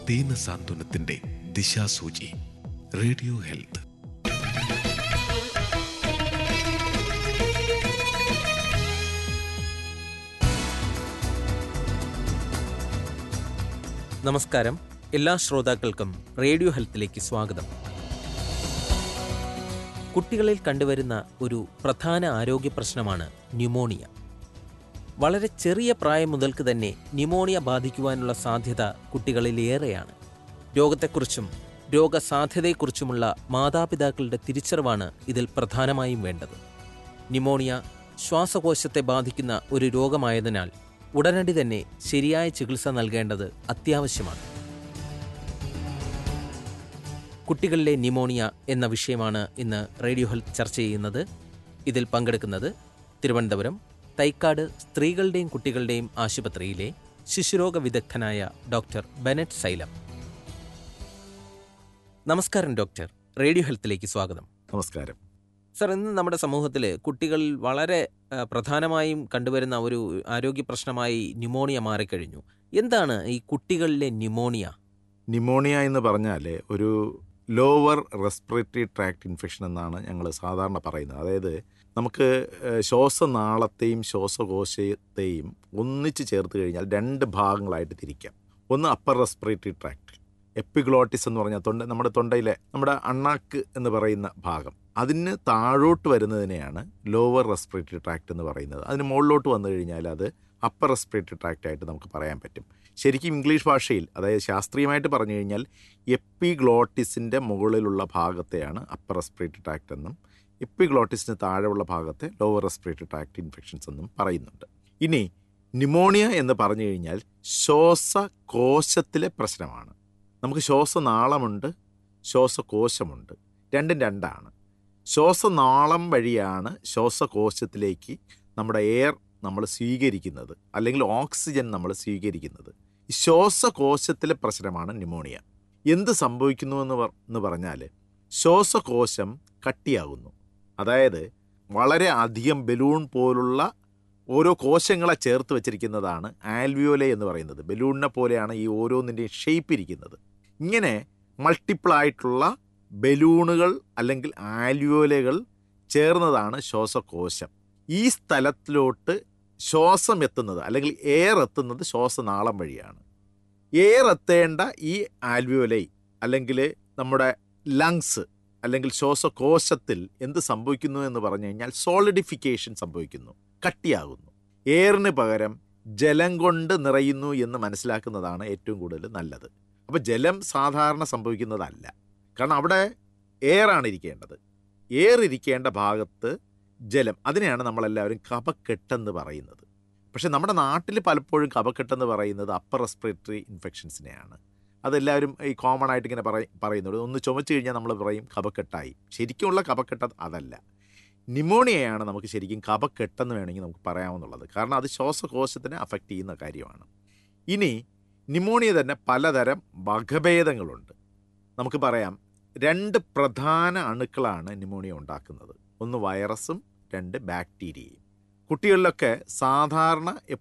ദീന സാന്ത്വനത്തിന്റെ ദിശാസൂചി radio health നമസ്കാരം എല്ലാ ശ്രോതാക്കൾക്കും റേഡിയോ ഹെൽത്തിലേക്ക് സ്വാഗതം കുട്ടികളിൽ കണ്ടുവരുന്ന ഒരു പ്രധാന ആരോഗ്യ പ്രശ്നമാണ് ന്യൂമോണിയ വളരെ ചെറിയ പ്രായം മുതൽക്ക് തന്നെ ന്യൂമോണിയ ബാധിക്കുവാനുള്ള സാധ്യത കുട്ടികളിൽ ഏറെയാണ് രോഗത്തെക്കുറിച്ചും രോഗസാധ്യതയെക്കുറിച്ചുമുള്ള മാതാപിതാക്കളുടെ തിരിച്ചറിവാണ് ഇതിൽ പ്രധാനമായും വേണ്ടത് ന്യൂമോണിയ ശ്വാസകോശത്തെ ബാധിക്കുന്ന ഒരു രോഗമായതിനാൽ ഉടനടി തന്നെ ശരിയായ ചികിത്സ നൽകേണ്ടത് അത്യാവശ്യമാണ് കുട്ടികളിലെ ന്യൂമോണിയ എന്ന വിഷയമാണ് ഇന്ന് റേഡിയോ ഹെൽത്ത് ചർച്ച ചെയ്യുന്നത് ഇതിൽ പങ്കെടുക്കുന്നത് തിരുവനന്തപുരം തൈക്കാട് സ്ത്രീകളുടെയും കുട്ടികളുടെയും ആശുപത്രിയിലെ ശിശുരോഗ വിദഗ്ധനായ ഡോക്ടർ ബെനറ്റ് സൈലം നമസ്കാരം ഡോക്ടർ റേഡിയോ ഹെൽത്തിലേക്ക് സ്വാഗതം നമസ്കാരം സർ ഇന്ന് നമ്മുടെ സമൂഹത്തിൽ കുട്ടികളിൽ വളരെ ആ, പ്രധാനമായും കണ്ടുവരുന്ന ഒരു ആരോഗ്യ പ്രശ്നമായി ന്യൂമോണിയ മാറിക്കഴിഞ്ഞു എന്താണ് ഈ കുട്ടികളിലെ ന്യൂമോണിയ നിമോണിയ എന്ന് പറഞ്ഞാൽ ഒരു ലോവർ റെസ്പിറേറ്ററി ട്രാക്ട് ഇൻഫെക്ഷൻ എന്നാണ് ഞങ്ങൾ സാധാരണ പറയുന്നത് അതായത് നമുക്ക് ഏഹ്, ശ്വാസനാളത്തെയും ശ്വാസകോശത്തെയും ഒന്നിച്ച് ചേർത്ത് കഴിഞ്ഞാൽ രണ്ട് ഭാഗങ്ങളായിട്ട് തിരിക്കാം ഒന്ന് അപ്പർ റെസ്പിറേറ്ററി ട്രാക്ട് എപ്പിഗ്ലോട്ടിസ് എന്ന് പറഞ്ഞാൽ തൊണ്ട നമ്മുടെ തൊണ്ടയിലെ നമ്മുടെ അണ്ണാക്ക് എന്ന് പറയുന്ന ഭാഗം അതിന് താഴോട്ട് വരുന്നതിനെയാണ് ലോവർ റെസ്പിറേറ്ററി ട്രാക്ട് എന്ന് പറയുന്നത് അതിന് മുകളിലോട്ട് വന്നു കഴിഞ്ഞാൽ അത് അപ്പർ റെസ്പിറേറ്ററി ട്രാക്റ്റ് ആയിട്ട് നമുക്ക് പറയാൻ പറ്റും ശരിക്കും ഇംഗ്ലീഷ് ഭാഷയിൽ അതായത് ശാസ്ത്രീയമായിട്ട് പറഞ്ഞു കഴിഞ്ഞാൽ എപ്പിഗ്ലോട്ടിസിൻ്റെ മുകളിലുള്ള ഭാഗത്തെയാണ് അപ്പർ റെസ്പിറേറ്ററി ട്രാക്റ്റ് എന്നും എപ്പിഗ്ലോട്ടിസിന് താഴെയുള്ള ഭാഗത്തെ ലോവർ റെസ്പിറേറ്ററി ട്രാക്റ്റ് ഇൻഫെക്ഷൻസ് എന്നും പറയുന്നുണ്ട് ഇനി ന്യൂമോണിയ എന്ന് പറഞ്ഞു കഴിഞ്ഞാൽ ശ്വാസകോശത്തിലെ പ്രശ്നമാണ് നമുക്ക് ശ്വാസനാളമുണ്ട് ശ്വാസകോശമുണ്ട് രണ്ടും രണ്ടാണ് ശ്വാസനാളം വഴിയാണ് ശ്വാസകോശത്തിലേക്ക് നമ്മുടെ എയർ നമ്മൾ സ്വീകരിക്കുന്നത് അല്ലെങ്കിൽ ഓക്സിജൻ നമ്മൾ സ്വീകരിക്കുന്നത് ഈ ശ്വാസകോശത്തിലെ പ്രശ്നമാണ് ന്യൂമോണിയ എന്ത് സംഭവിക്കുന്നു എന്ന് പറ- എന്ന് പറഞ്ഞാൽ ശ്വാസകോശം കട്ടിയാകുന്നു അതായത് വളരെ അധികം ബലൂൺ പോലുള്ള ഓരോ കോശങ്ങളെ ചേർത്ത് വെച്ചിരിക്കുന്നതാണ് ആൽവിയോലെ എന്ന് പറയുന്നത് ബലൂണിനെ പോലെയാണ് ഈ ഓരോന്നിൻ്റെയും ഷേപ്പ് ഇരിക്കുന്നത് ഇങ്ങനെ മൾട്ടിപ്പിൾ ആയിട്ടുള്ള ബലൂണുകൾ അല്ലെങ്കിൽ ആൽവിയോലകൾ ചേർന്നതാണ് ശ്വാസകോശം ഈ സ്ഥലത്തിലോട്ട് ശ്വാസം എത്തുന്നത് അല്ലെങ്കിൽ എയർ എത്തുന്നത് ശ്വാസനാളം വഴിയാണ് എയർ എത്തേണ്ട ഈ ആൽവിയോലൈ അല്ലെങ്കിൽ നമ്മുടെ ലങ്സ് അല്ലെങ്കിൽ ശ്വാസകോശത്തിൽ എന്ത് സംഭവിക്കുന്നു എന്ന് പറഞ്ഞു കഴിഞ്ഞാൽ സോളിഡിഫിക്കേഷൻ സംഭവിക്കുന്നു കട്ടിയാകുന്നു എയറിന് പകരം ജലം കൊണ്ട് നിറയുന്നു എന്ന് മനസ്സിലാക്കുന്നതാണ് ഏറ്റവും കൂടുതൽ നല്ലത് അപ്പോൾ ജലം സാധാരണ സംഭവിക്കുന്നതല്ല കാരണം അവിടെ എയറാണ് ഇരിക്കേണ്ടത് എയർ ഇരിക്കേണ്ട ഭാഗത്ത് ജലം അതിനെയാണ് നമ്മളെല്ലാവരും കപക്കെട്ടെന്ന് പറയുന്നത് പക്ഷെ നമ്മുടെ നാട്ടിൽ പലപ്പോഴും കപക്കെട്ടെന്ന് പറയുന്നത് അപ്പർ റെസ്പിറേറ്ററി ഇൻഫെക്ഷൻസിനെയാണ് അതെല്ലാവരും ഈ കോമൺ ആയിട്ട് ഇങ്ങനെ പറയ പറയുന്നത് ഒന്ന് ചുമച്ചു കഴിഞ്ഞാൽ നമ്മൾ പറയും കപക്കെട്ടായി ശരിക്കുമുള്ള കപക്കെട്ട് അതല്ല നിമോണിയയാണ് നമുക്ക് ശരിക്കും കപക്കെട്ടെന്ന് വേണമെങ്കിൽ നമുക്ക് പറയാവുന്നുള്ളത് കാരണം അത് ശ്വാസകോശത്തിനെ അഫക്റ്റ് ചെയ്യുന്ന കാര്യമാണ് ഇനി നിമോണിയ തന്നെ പലതരം വകഭേദങ്ങളുണ്ട് നമുക്ക് പറയാം രണ്ട് പ്രധാന അണുക്കളാണ് നിമോണിയ ഉണ്ടാക്കുന്നത് ഒന്ന് വൈറസും രണ്ട് ബാക്ടീരിയയും കുട്ടികളിലൊക്കെ സാധാരണ